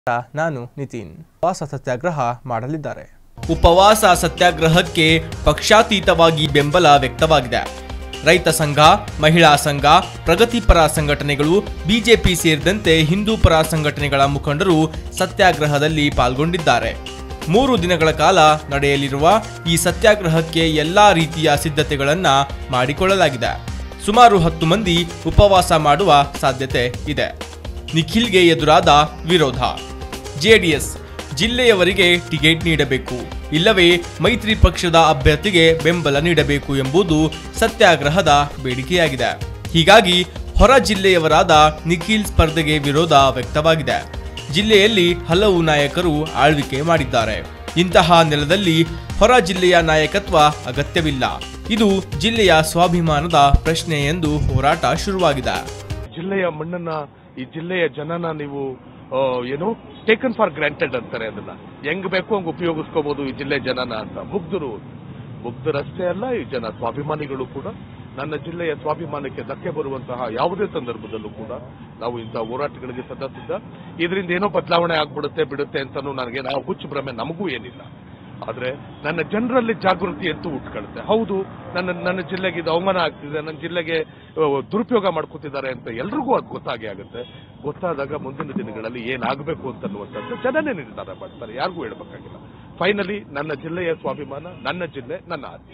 ನಾನು ನಿತಿನ್ ಉಪವಾಸ ಸತ್ಯಾಗ್ರಹ ಮಾಡಲಿದ್ದಾರೆ ಉಪವಾಸ ಸತ್ಯಾಗ್ರಹಕ್ಕೆ ಪಕ್ಷಾತೀತವಾಗಿ ಬೆಂಬಲ ವ್ಯಕ್ತವಾಗಿದೆ ರೈತ ಸಂಘ ಮಹಿಳಾ ಸಂಘ ಪ್ರಗತಿಪರ ಸಂಘಟನೆಗಳು ಬಿಜೆಪಿ ಸೇರಿದಂತೆ ಹಿಂದೂ ಪರ ಸಂಘಟನೆಗಳ ಮುಖಂಡರು ಸತ್ಯಾಗ್ರಹದಲ್ಲಿ ಪಾಲ್ಗೊಂಡಿದ್ದಾರೆ ಮೂರು ದಿನಗಳ ಕಾಲ ನಡೆಯಲಿರುವ ಈ ಸತ್ಯಾಗ್ರಹಕ್ಕೆ ಎಲ್ಲಾ ರೀತಿಯ ಸಿದ್ಧತೆಗಳನ್ನ ಮಾಡಿಕೊಳ್ಳಲಾಗಿದೆ ಸುಮಾರು ಹತ್ತು ಮಂದಿ ಉಪವಾಸ ಮಾಡುವ ಸಾಧ್ಯತೆ ಇದೆ ನಿಖಿಲ್ಗೆ ಎದುರಾದ ವಿರೋಧ ಜೆಡಿಎಸ್ ಜಿಲ್ಲೆಯವರಿಗೆ ಟಿಕೆಟ್ ನೀಡಬೇಕು ಇಲ್ಲವೇ ಮೈತ್ರಿ ಪಕ್ಷದ ಅಭ್ಯರ್ಥಿಗೆ ಬೆಂಬಲ ನೀಡಬೇಕು ಎಂಬುದು ಸತ್ಯಾಗ್ರಹದ ಬೇಡಿಕೆಯಾಗಿದೆ ಹೀಗಾಗಿ ಹೊರ ಜಿಲ್ಲೆಯವರಾದ ನಿಖಿಲ್ ಸ್ಪರ್ಧೆಗೆ ವಿರೋಧ ವ್ಯಕ್ತವಾಗಿದೆ ಜಿಲ್ಲೆಯಲ್ಲಿ ಹಲವು ನಾಯಕರು ಆಳ್ವಿಕೆ ಮಾಡಿದ್ದಾರೆ ಇಂತಹ ನೆಲದಲ್ಲಿ ಹೊರ ಜಿಲ್ಲೆಯ ನಾಯಕತ್ವ ಅಗತ್ಯವಿಲ್ಲ ಇದು ಜಿಲ್ಲೆಯ ಸ್ವಾಭಿಮಾನದ ಪ್ರಶ್ನೆ ಎಂದು ಹೋರಾಟ ಶುರುವಾಗಿದೆ ಜಿಲ್ಲೆಯ ಮಣ್ಣನ್ನ ಈ ಜಿಲ್ಲೆಯ ಜನನ ನೀವು ಆ, ಏನು ಟೇಕನ್ ಫಾರ್ ಗ್ರಾಂಟೆಡ್ ಅಂತಾರೆ ಅದನ್ನ ಹೆಂಗ್ ಬೇಕು ಹಂಗ್ ಉಪಯೋಗಿಸ್ಕೋಬಹುದು ಈ ಜಿಲ್ಲೆ ಜನನ ಅಂತ ಮುಗ್ಧರು ಮುಗ್ಧರಷ್ಟೇ ಅಲ್ಲ ಈ ಜನ ಸ್ವಾಭಿಮಾನಿಗಳು ಕೂಡ ನನ್ನ ಜಿಲ್ಲೆಯ ಸ್ವಾಭಿಮಾನಕ್ಕೆ ಧಕ್ಕೆ ಬರುವಂತಹ ಯಾವುದೇ ಸಂದರ್ಭದಲ್ಲೂ ಕೂಡ ನಾವು ಇಂತಹ ಹೋರಾಟಗಳಿಗೆ ಸದಾ ಸಿದ್ಧ ಇದರಿಂದ ಏನೋ ಬದಲಾವಣೆ ಆಗ್ಬಿಡುತ್ತೆ ಬಿಡುತ್ತೆ ಅಂತಾನು ನನಗೆ ನಾವು ಹುಚ್ಚು ಭ್ರಮೆ ನಮಗೂ ಏನಿಲ್ಲ ಆದ್ರೆ ನನ್ನ ಜನರಲ್ಲಿ ಜಾಗೃತಿ ಅಂತೂ ಉಟ್ಕೊಳ್ಳುತ್ತೆ ಹೌದು ನನ್ನ ನನ್ನ ಜಿಲ್ಲೆಗೆ ಇದು ಅವಮಾನ ಆಗ್ತಿದೆ ನನ್ನ ಜಿಲ್ಲೆಗೆ ಆ, ದುರುಪಯೋಗ ಮಾಡ್ಕೊತಿದ್ದಾರೆ ಅಂತ ಎಲ್ರಿಗೂ ಅದು ಗೊತ್ತಾಗೇ ಆಗುತ್ತೆ ಗೊತ್ತಾದಾಗ ಮುಂದಿನ ದಿನಗಳಲ್ಲಿ ಏನಾಗಬೇಕು ಅಂತನ್ನುವಂಥದ್ದು ಜನನೇ ನಿರ್ಧಾರ ಮಾಡ್ತಾರೆ ಯಾರಿಗೂ ಹೇಳ್ಬೇಕಾಗಿಲ್ಲ ಫೈನಲಿ ನನ್ನ ಜಿಲ್ಲೆಯ ಸ್ವಾಭಿಮಾನ ನನ್ನ ಜಿಲ್ಲೆ ನನ್ನ ಆಸ್ತಿ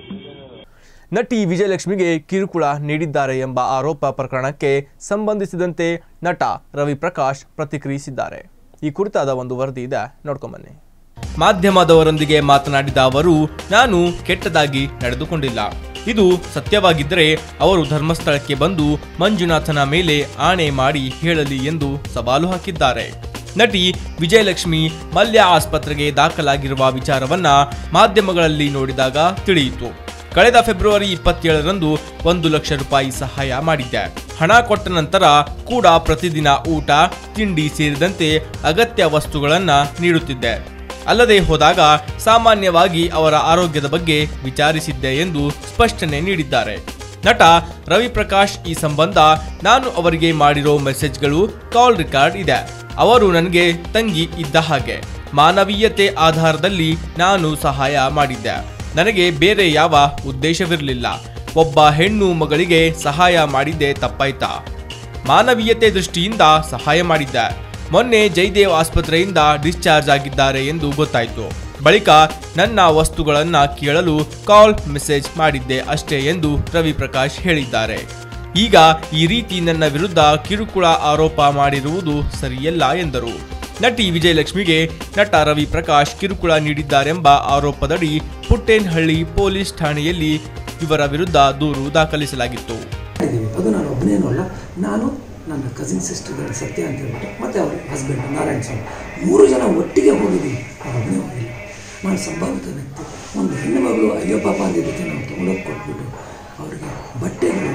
ನಟಿ ವಿಜಯಲಕ್ಷ್ಮಿಗೆ ಕಿರುಕುಳ ನೀಡಿದ್ದಾರೆ ಎಂಬ ಆರೋಪ ಪ್ರಕರಣಕ್ಕೆ ಸಂಬಂಧಿಸಿದಂತೆ ನಟ ರವಿ ಪ್ರಕಾಶ್ ಪ್ರತಿಕ್ರಿಯಿಸಿದ್ದಾರೆ ಈ ಕುರಿತಾದ ಒಂದು ವರದಿ ಇದೆ ನೋಡ್ಕೊಂಬನ್ನಿ ಮಾಧ್ಯಮದವರೊಂದಿಗೆ ಮಾತನಾಡಿದ ಅವರು ನಾನು ಕೆಟ್ಟದಾಗಿ ನಡೆದುಕೊಂಡಿಲ್ಲ ಇದು ಸತ್ಯವಾಗಿದ್ದರೆ ಅವರು ಧರ್ಮಸ್ಥಳಕ್ಕೆ ಬಂದು ಮಂಜುನಾಥನ ಮೇಲೆ ಆಣೆ ಮಾಡಿ ಹೇಳಲಿ ಎಂದು ಸವಾಲು ಹಾಕಿದ್ದಾರೆ ನಟಿ ವಿಜಯಲಕ್ಷ್ಮಿ ಮಲ್ಯ ಆಸ್ಪತ್ರೆಗೆ ದಾಖಲಾಗಿರುವ ವಿಚಾರವನ್ನ ಮಾಧ್ಯಮಗಳಲ್ಲಿ ನೋಡಿದಾಗ ತಿಳಿಯಿತು ಕಳೆದ ಫೆಬ್ರವರಿ ಇಪ್ಪತ್ತೇಳರಂದು ಒಂದು ಲಕ್ಷ ರೂಪಾಯಿ ಸಹಾಯ ಮಾಡಿದ್ದೆ ಹಣ ಕೊಟ್ಟ ನಂತರ ಕೂಡ ಪ್ರತಿದಿನ ಊಟ ತಿಂಡಿ ಸೇರಿದಂತೆ ಅಗತ್ಯ ವಸ್ತುಗಳನ್ನ ನೀಡುತ್ತಿದ್ದೆ ಅಲ್ಲದೆ ಹೋದಾಗ ಸಾಮಾನ್ಯವಾಗಿ ಅವರ ಆರೋಗ್ಯದ ಬಗ್ಗೆ ವಿಚಾರಿಸಿದ್ದೆ ಎಂದು ಸ್ಪಷ್ಟನೆ ನೀಡಿದ್ದಾರೆ ನಟ ರವಿ ಪ್ರಕಾಶ್ ಈ ಸಂಬಂಧ ನಾನು ಅವರಿಗೆ ಮಾಡಿರೋ ಮೆಸೇಜ್ಗಳು ಕಾಲ್ ರೆಕಾರ್ಡ್ ಇದೆ ಅವರು ನನಗೆ ತಂಗಿ ಇದ್ದ ಹಾಗೆ ಮಾನವೀಯತೆ ಆಧಾರದಲ್ಲಿ ನಾನು ಸಹಾಯ ಮಾಡಿದ್ದೆ ನನಗೆ ಬೇರೆ ಯಾವ ಉದ್ದೇಶವಿರಲಿಲ್ಲ ಒಬ್ಬ ಹೆಣ್ಣು ಮಗಳಿಗೆ ಸಹಾಯ ಮಾಡಿದ್ದೆ ತಪ್ಪಾಯ್ತಾ ಮಾನವೀಯತೆ ದೃಷ್ಟಿಯಿಂದ ಸಹಾಯ ಮಾಡಿದ್ದೆ ಮೊನ್ನೆ ಜಯದೇವ್ ಆಸ್ಪತ್ರೆಯಿಂದ ಡಿಸ್ಚಾರ್ಜ್ ಆಗಿದ್ದಾರೆ ಎಂದು ಗೊತ್ತಾಯಿತು ಬಳಿಕ ನನ್ನ ವಸ್ತುಗಳನ್ನ ಕೇಳಲು ಕಾಲ್ ಮೆಸೇಜ್ ಮಾಡಿದ್ದೆ ಅಷ್ಟೇ ಎಂದು ರವಿ ಪ್ರಕಾಶ್ ಹೇಳಿದ್ದಾರೆ ಈಗ ಈ ರೀತಿ ನನ್ನ ವಿರುದ್ಧ ಕಿರುಕುಳ ಆರೋಪ ಮಾಡಿರುವುದು ಸರಿಯಲ್ಲ ಎಂದರು ನಟಿ ವಿಜಯಲಕ್ಷ್ಮಿಗೆ ನಟ ರವಿ ಪ್ರಕಾಶ್ ಕಿರುಕುಳ ನೀಡಿದ್ದಾರೆಂಬ ಆರೋಪದಡಿ ಪುಟ್ಟೇನಹಳ್ಳಿ ಪೊಲೀಸ್ ಠಾಣೆಯಲ್ಲಿ ಇವರ ವಿರುದ್ಧ ದೂರು ದಾಖಲಿಸಲಾಗಿತ್ತು ಇದ್ದೀವಿ ಅದು ನಾನು ಒಬ್ಬನೇನೂ ಅಲ್ಲ ನಾನು ನನ್ನ ಕಸಿನ್ ಸಿಸ್ಟರ್ ಸತ್ಯ ಅಂತ ಹೇಳ್ಬಿಟ್ಟು ಮತ್ತು ಅವ್ರ ಹಸ್ಬೆಂಡ್ ನಾರಾಯಣ ಸ್ವಾಮಿ ಮೂರು ಜನ ಒಟ್ಟಿಗೆ ಹೋಗಿದ್ದೀವಿ ನಾನು ಒಬ್ಬನೇ ಹೋಗಿಲ್ಲ ನಾನು ಸಂಭಾವಿತ ವ್ಯಕ್ತಿ ಒಂದು ಹೆಣ್ಣು ಮಗಳು ಅಯ್ಯೋ ಪಾಪ ಅಂದಿದ್ದಕ್ಕೆ ನಾವು ತೊಗೊಂಡೋಗಿ ಕೊಟ್ಬಿಟ್ಟು ಅವರಿಗೆ ಬಟ್ಟೆಗಳು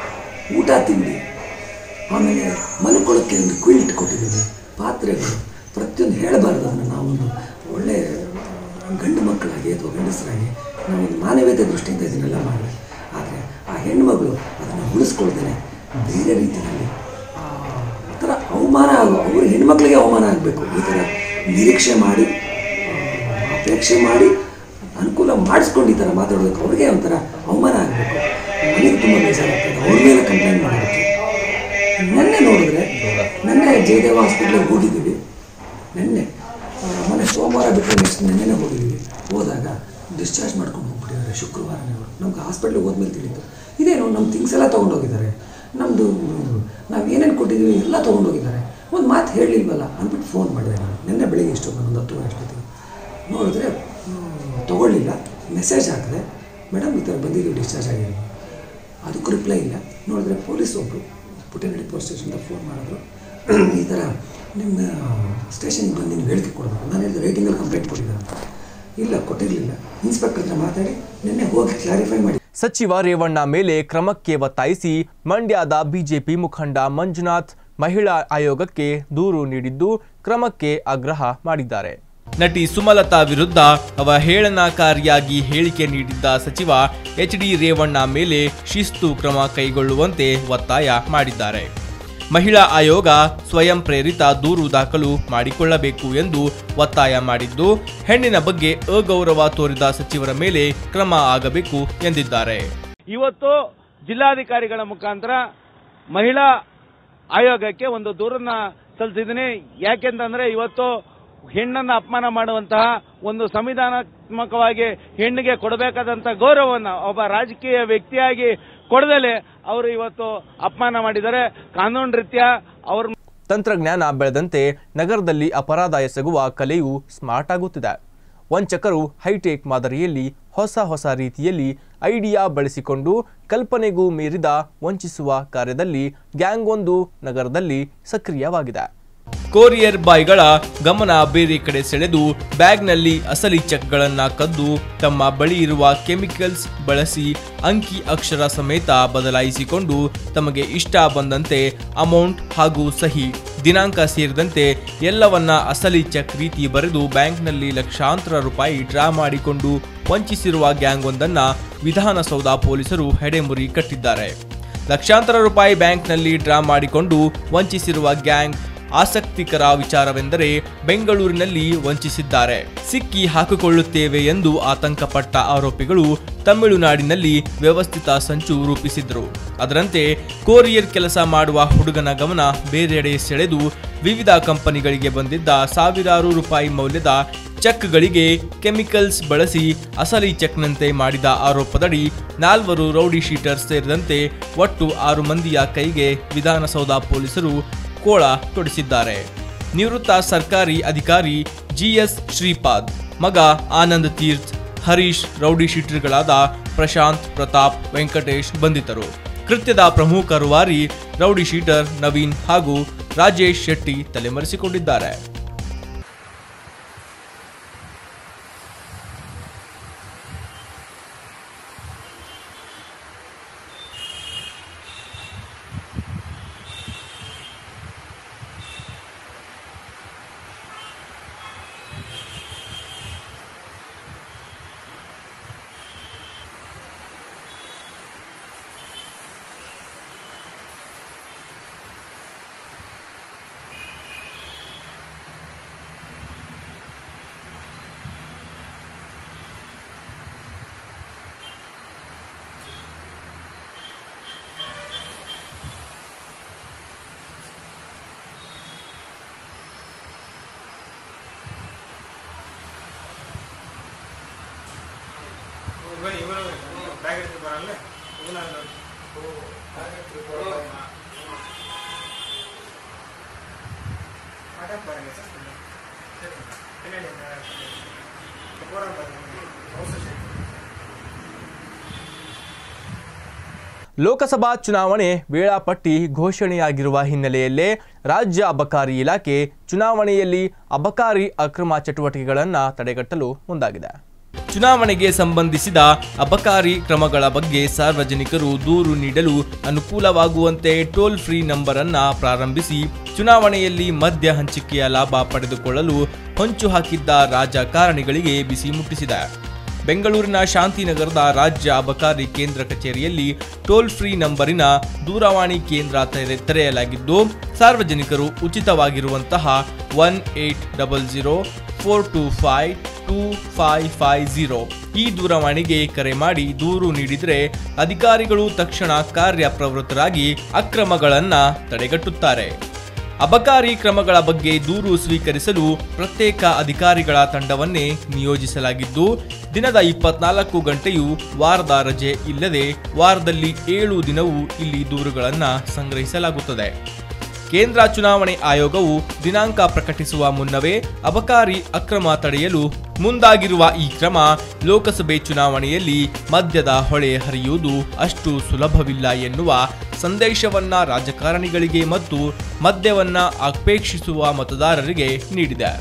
ಊಟ ತಿಂಡಿ ಆಮೇಲೆ ಮಲ್ಕೊಳ್ಳೋಕ್ಕೆ ಒಂದು ಕ್ವಿಲ್ಟ್ ಕೊಟ್ಟಿದ್ದೀವಿ ಪಾತ್ರೆಗಳು ಪ್ರತಿಯೊಂದು ಹೇಳಬಾರ್ದು ಅದನ್ನು ನಾವೊಂದು ಒಳ್ಳೆ ಗಂಡು ಮಕ್ಕಳಾಗಿ ಅಥವಾ ಗಂಡಸರಾಗಿ ನಾವೊಂದು ಮಾನವೀಯತೆ ದೃಷ್ಟಿಯಿಂದ ಇದನ್ನೆಲ್ಲ ಮಾಡಿ ಆದರೆ ಆ ಹೆಣ್ಮಗಳು ಅದನ್ನು ಉಳಿಸ್ಕೊಳ್ದೇನೆ ಬೇರೆ ರೀತಿಯಲ್ಲಿ ಆ ಥರ ಅವಮಾನ ಆಗೋ ಅವ್ರ ಹೆಣ್ಮಕ್ಳಿಗೆ ಅವಮಾನ ಆಗಬೇಕು ಈ ಥರ ನಿರೀಕ್ಷೆ ಮಾಡಿ ಆ, ಅಪೇಕ್ಷೆ ಮಾಡಿ ಅನುಕೂಲ ಮಾಡಿಸ್ಕೊಂಡು ಈ ಥರ ಮಾತಾಡೋದಕ್ಕೆ ಅವ್ರಿಗೆ ಒಂಥರ ಅವಮಾನ ಆಗಬೇಕು ನನಗೆ ತುಂಬ ಬೇಜಾರಾಗ್ತದೆ ಅವ್ರ ಮೇಲೆ ಕಂಪ್ಲೇಂಟ್ ಮಾಡೋದಕ್ಕೆ ನೆನ್ನೆ ನೋಡಿದ್ರೆ ನೆನ್ನೆ ಜಯದೇವ ಹಾಸ್ಪಿಟ್ಲಿಗೆ ಹೋಗಿದ್ದೀವಿ ನೆನ್ನೆ ಆ, ಮೊನ್ನೆ ಸೋಮವಾರ ಬಿಟ್ಟರೆ ನೆಕ್ಸ್ಟ್ ನೆನ್ನೆನೇ ಹೋಗಿದ್ದೀವಿ ಹೋದಾಗ ಡಿಸ್ಚಾರ್ಜ್ ಮಾಡ್ಕೊಂಡು ಹೋಗ್ಬಿಟ್ಟಿದ್ದಾರೆ ಶುಕ್ರವಾರನೇ ಅವರು ನಮ್ಗೆ ಹಾಸ್ಪಿಟ್ಲಿಗೆ ಹೋದ್ಮೇಲೆ ತಿಳಿತು ಇದೇನು ನಮ್ಮ ಥಿಂಗ್ಸ್ ಎಲ್ಲ ತೊಗೊಂಡೋಗಿದ್ದಾರೆ ನಮ್ಮದು ನಾವು ಏನೇನು ಕೊಟ್ಟಿದ್ದೀವಿ ಎಲ್ಲ ತೊಗೊಂಡೋಗಿದ್ದಾರೆ ಒಂದು ಮಾತು ಹೇಳಲಿಲ್ವಲ್ಲ ಅಂದ್ಬಿಟ್ಟು ಫೋನ್ ಮಾಡಿದೆ ನಾನು ನಿನ್ನೆ ಬೆಳಿಗ್ಗೆ ಇಷ್ಟೊತ್ತು ಒಂದು ಹತ್ತುವರೆ ಅಷ್ಟೊತ್ತಿಗೆ ನೋಡಿದ್ರೆ ತೊಗೊಳ್ಳಿಲ್ಲ ಮೆಸೇಜ್ ಹಾಕಿದೆ ಮೇಡಮ್ ಈ ಥರ ಬಂದಿದ್ದೀವಿ ಡಿಸ್ಚಾರ್ಜ್ ಆಗಿದ್ದೀವಿ ಅದಕ್ಕೂ ರಿಪ್ಲೈ ಇಲ್ಲ ನೋಡಿದ್ರೆ ಪೊಲೀಸ್ ಒಬ್ಬರು ಪುಟ್ಟನಹಳ್ಳಿ ಪೊಲೀಸ್ ಸ್ಟೇಷನ್ದ ಫೋನ್ ಮಾಡಿದ್ರು ಈ ಥರ ನಿಮ್ಮ ಸ್ಟೇಷನ್ಗೆ ಬಂದು ನೀವು ಹೇಳಿಕೆ ಕೊಡಬೇಕು ನಾನು ಹೇಳಿದೆ ರೈಟಿಂಗಲ್ಲಿ ಕಂಪ್ಲೇಂಟ್ ಕೊಟ್ಟಿದ್ದೆ ಅಂತ ಇಲ್ಲ ಕೊಟ್ಟಿರಲಿಲ್ಲ ಇನ್ಸ್ಪೆಕ್ಟರ್ ಹತ್ರ ಮಾತಾಡಿ ನಿನ್ನೆ ಹೋಗಿ ಕ್ಲಾರಿಫೈ ಮಾಡಿ ಸಚಿವ ರೇವಣ್ಣ ಮೇಲೆ ಕ್ರಮಕ್ಕೆ ಒತ್ತಾಯಿಸಿ ಮಂಡ್ಯದ ಬಿಜೆಪಿ ಮುಖಂಡ ಮಂಜುನಾಥ್ ಮಹಿಳಾ ಆಯೋಗಕ್ಕೆ ದೂರು ನೀಡಿದ್ದು ಕ್ರಮಕ್ಕೆ ಆಗ್ರಹ ಮಾಡಿದ್ದಾರೆ ನಟಿ ಸುಮಲತಾ ವಿರುದ್ಧ ಅವಹೇಳನಕಾರಿಯಾಗಿ ಹೇಳಿಕೆ ನೀಡಿದ್ದ ಸಚಿವ ಎಚ್ ಡಿ ರೇವಣ್ಣ ಮೇಲೆ ಶಿಸ್ತು ಕ್ರಮ ಕೈಗೊಳ್ಳುವಂತೆ ಒತ್ತಾಯ ಮಾಡಿದ್ದಾರೆ ಮಹಿಳಾ ಆಯೋಗ ಸ್ವಯಂ ಪ್ರೇರಿತ ದೂರು ದಾಖಲು ಮಾಡಿಕೊಳ್ಳಬೇಕು ಎಂದು ಒತ್ತಾಯ ಮಾಡಿದ್ದು ಹೆಣ್ಣಿನ ಬಗ್ಗೆ ಅಗೌರವ ತೋರಿದ ಸಚಿವರ ಮೇಲೆ ಕ್ರಮ ಆಗಬೇಕು ಎಂದಿದ್ದಾರೆ ಇವತ್ತು ಜಿಲ್ಲಾಧಿಕಾರಿಗಳ ಮುಖಾಂತರ ಮಹಿಳಾ ಆಯೋಗಕ್ಕೆ ಒಂದು ದೂರನ್ನ ಸಲ್ಲಿಸಿದ್ದೀನಿ ಯಾಕೆಂತಂದ್ರೆ ಇವತ್ತು ಹೆಣ್ಣನ್ನ ಅಪಮಾನ ಮಾಡುವಂತಹ ಒಂದು ಸಂವಿಧಾನಾತ್ಮಕವಾಗಿ ಹೆಣ್ಣಿಗೆ ಕೊಡಬೇಕಾದಂತ ಗೌರವವನ್ನ ಒಬ್ಬ ರಾಜಕೀಯ ವ್ಯಕ್ತಿಯಾಗಿ ಕೊಡದಲೆ ಅವರು ಇವತ್ತು ಅಪಮಾನ ಮಾಡಿದ್ದಾರೆ ಕಾನೂನು ರೀತ್ಯ ಅವ್ರ ತಂತ್ರಜ್ಞಾನ ಬೆಳೆದಂತೆ ನಗರದಲ್ಲಿ ಅಪರಾಧ ಎಸಗುವ ಕಲೆಯು ಸ್ಮಾರ್ಟ್ ಆಗುತ್ತಿದೆ ವಂಚಕರು ಹೈಟೆಕ್ ಮಾದರಿಯಲ್ಲಿ ಹೊಸ ಹೊಸ ರೀತಿಯಲ್ಲಿ ಐಡಿಯಾ ಬಳಸಿಕೊಂಡು ಕಲ್ಪನೆಗೂ ಮೀರಿದ ವಂಚಿಸುವ ಕಾರ್ಯದಲ್ಲಿ ಗ್ಯಾಂಗ್ ಒಂದು ನಗರದಲ್ಲಿ ಸಕ್ರಿಯವಾಗಿದೆ ಕೊರಿಯರ್ ಬಾಯ್ಗಳ ಗಮನ ಬೇರೆ ಕಡೆ ಸೆಳೆದು ಬ್ಯಾಗ್ನಲ್ಲಿ ಅಸಲಿ ಚೆಕ್ಗಳನ್ನ ಕದ್ದು ತಮ್ಮ ಬಳಿ ಇರುವ ಕೆಮಿಕಲ್ಸ್ ಬಳಸಿ ಅಂಕಿ ಅಕ್ಷರ ಸಮೇತ ಬದಲಾಯಿಸಿಕೊಂಡು ತಮಗೆ ಇಷ್ಟ ಬಂದಂತೆ ಅಮೌಂಟ್ ಹಾಗೂ ಸಹಿ ದಿನಾಂಕ ಸೇರಿದಂತೆ ಎಲ್ಲವನ್ನ ಅಸಲಿ ಚೆಕ್ ರೀತಿ ಬರೆದು ಬ್ಯಾಂಕ್ನಲ್ಲಿ ಲಕ್ಷಾಂತರ ರೂಪಾಯಿ ಡ್ರಾ ಮಾಡಿಕೊಂಡು ವಂಚಿಸಿರುವ ಗ್ಯಾಂಗ್ ಒಂದನ್ನ ವಿಧಾನಸೌಧ ಪೊಲೀಸರು ಹೆಡೆಮುರಿ ಕಟ್ಟಿದ್ದಾರೆ ಲಕ್ಷಾಂತರ ರೂಪಾಯಿ ಬ್ಯಾಂಕ್ನಲ್ಲಿ ಡ್ರಾ ಮಾಡಿಕೊಂಡು ವಂಚಿಸಿರುವ ಗ್ಯಾಂಗ್ ಆಸಕ್ತಿಕರ ವಿಚಾರವೆಂದರೆ ಬೆಂಗಳೂರಿನಲ್ಲಿ ವಂಚಿಸಿದ್ದಾರೆ ಸಿಕ್ಕಿ ಹಾಕಿಕೊಳ್ಳುತ್ತೇವೆ ಎಂದು ಆತಂಕಪಟ್ಟ ಆರೋಪಿಗಳು ತಮಿಳುನಾಡಿನಲ್ಲಿ ವ್ಯವಸ್ಥಿತ ಸಂಚು ರೂಪಿಸಿದ್ರು ಅದರಂತೆ ಕೊರಿಯರ್ ಕೆಲಸ ಮಾಡುವ ಹುಡುಗನ ಗಮನ ಬೇರೆಡೆ ಸೆಳೆದು ವಿವಿಧ ಕಂಪನಿಗಳಿಗೆ ಬಂದಿದ್ದ ಸಾವಿರಾರು ರೂಪಾಯಿ ಮೌಲ್ಯದ ಚೆಕ್ಗಳಿಗೆ ಕೆಮಿಕಲ್ಸ್ ಬಳಸಿ ಅಸಲಿ ಚೆಕ್ನಂತೆ ಮಾಡಿದ ಆರೋಪದಡಿ ನಾಲ್ವರು ರೌಡಿ ಶೀಟರ್ ಸೇರಿದಂತೆ ಒಟ್ಟು ಆರು ಮಂದಿಯ ಕೈಗೆ ವಿಧಾನಸೌಧ ಪೊಲೀಸರು ಕೋಳ ತೊಡಿಸಿದ್ದಾರೆ ನಿವೃತ್ತ ಸರ್ಕಾರಿ ಅಧಿಕಾರಿ ಜಿಎಸ್ ಶ್ರೀಪಾದ್ ಮಗ ಆನಂದ್ ತೀರ್ಥ್ ಹರೀಶ್ ರೌಡಿ ಶೀಟರ್ಗಳಾದ ಪ್ರಶಾಂತ್ ಪ್ರತಾಪ್ ವೆಂಕಟೇಶ್ ಬಂಧಿತರು ಕೃತ್ಯದ ಪ್ರಮುಖ ರೂವಾರಿ ರೌಡಿ ಶೀಟರ್ ನವೀನ್ ಹಾಗೂ ರಾಜೇಶ್ ಶೆಟ್ಟಿ ತಲೆಮರೆಸಿಕೊಂಡಿದ್ದಾರೆ ಲೋಕಸಭಾ ಚುನಾವಣೆ ವೇಳಾಪಟ್ಟಿ ಘೋಷಣೆಯಾಗಿರುವ ಹಿನ್ನೆಲೆಯಲ್ಲೇ ರಾಜ್ಯ ಅಬಕಾರಿ ಇಲಾಖೆ ಚುನಾವಣೆಯಲ್ಲಿ ಅಬಕಾರಿ ಅಕ್ರಮ ಚಟುವಟಿಕೆಗಳನ್ನು ತಡೆಗಟ್ಟಲು ಮುಂದಾಗಿದೆ ಚುನಾವಣೆಗೆ ಸಂಬಂಧಿಸಿದ ಅಬಕಾರಿ ಕ್ರಮಗಳ ಬಗ್ಗೆ ಸಾರ್ವಜನಿಕರು ದೂರು ನೀಡಲು ಅನುಕೂಲವಾಗುವಂತೆ ಟೋಲ್ ಫ್ರೀ ನಂಬರ್ ಅನ್ನ ಪ್ರಾರಂಭಿಸಿ ಚುನಾವಣೆಯಲ್ಲಿ ಮದ್ಯ ಹಂಚಿಕೆಯ ಲಾಭ ಪಡೆದುಕೊಳ್ಳಲು ಹೊಂಚು ಹಾಕಿದ್ದ ರಾಜಕಾರಣಿಗಳಿಗೆ ಬಿಸಿ ಮುಟ್ಟಿಸಿದೆ ಬೆಂಗಳೂರಿನ ಶಾಂತಿನಗರದ ರಾಜ್ಯ ಅಬಕಾರಿ ಕೇಂದ್ರ ಕಚೇರಿಯಲ್ಲಿ ಟೋಲ್ ಫ್ರೀ ನಂಬರಿನ ದೂರವಾಣಿ ಕೇಂದ್ರ ತೆರೆ ತೆರೆಯಲಾಗಿದ್ದು ಸಾರ್ವಜನಿಕರು ಉಚಿತವಾಗಿರುವಂತಹ one eight double zero four two five two five five zero ಈ ದೂರವಾಣಿಗೆ ಕರೆ ಮಾಡಿ ದೂರು ನೀಡಿದರೆ ಅಧಿಕಾರಿಗಳು ತಕ್ಷಣ ಕಾರ್ಯಪ್ರವೃತ್ತರಾಗಿ ಅಕ್ರಮಗಳನ್ನ ತಡೆಗಟ್ಟುತ್ತಾರೆ ಅಬಕಾರಿ ಕ್ರಮಗಳ ಬಗ್ಗೆ ದೂರು ಸ್ವೀಕರಿಸಲು ಪ್ರತ್ಯೇಕ ಅಧಿಕಾರಿಗಳ ತಂಡವನ್ನೇ ನಿಯೋಜಿಸಲಾಗಿದ್ದು ದಿನದ ಇಪ್ಪತ್ನಾಲ್ಕು ಗಂಟೆಯೂ ವಾರದ ರಜೆ ಇಲ್ಲದೆ ವಾರದಲ್ಲಿ ಏಳು ದಿನವೂ ಇಲ್ಲಿ ದೂರುಗಳನ್ನು ಸಂಗ್ರಹಿಸಲಾಗುತ್ತದೆ ಕೇಂದ್ರ ಚುನಾವಣೆ ಆಯೋಗವು ದಿನಾಂಕ ಪ್ರಕಟಿಸುವ ಮುನ್ನವೇ ಅಬಕಾರಿ ಅಕ್ರಮ ತಡೆಯಲು ಮುಂದಾಗಿರುವ ಈ ಕ್ರಮ ಲೋಕಸಭೆ ಚುನಾವಣೆಯಲ್ಲಿ ಮದ್ಯದ ಹೊಳೆ ಹರಿಯುವುದು ಅಷ್ಟು ಸುಲಭವಿಲ್ಲ ಎನ್ನುವ ಸಂದೇಶವನ್ನ ರಾಜಕಾರಣಿಗಳಿಗೆ ಮತ್ತು ಮದ್ಯವನ್ನ ಅಪೇಕ್ಷಿಸುವ ಮತದಾರರಿಗೆ ನೀಡಿದೆ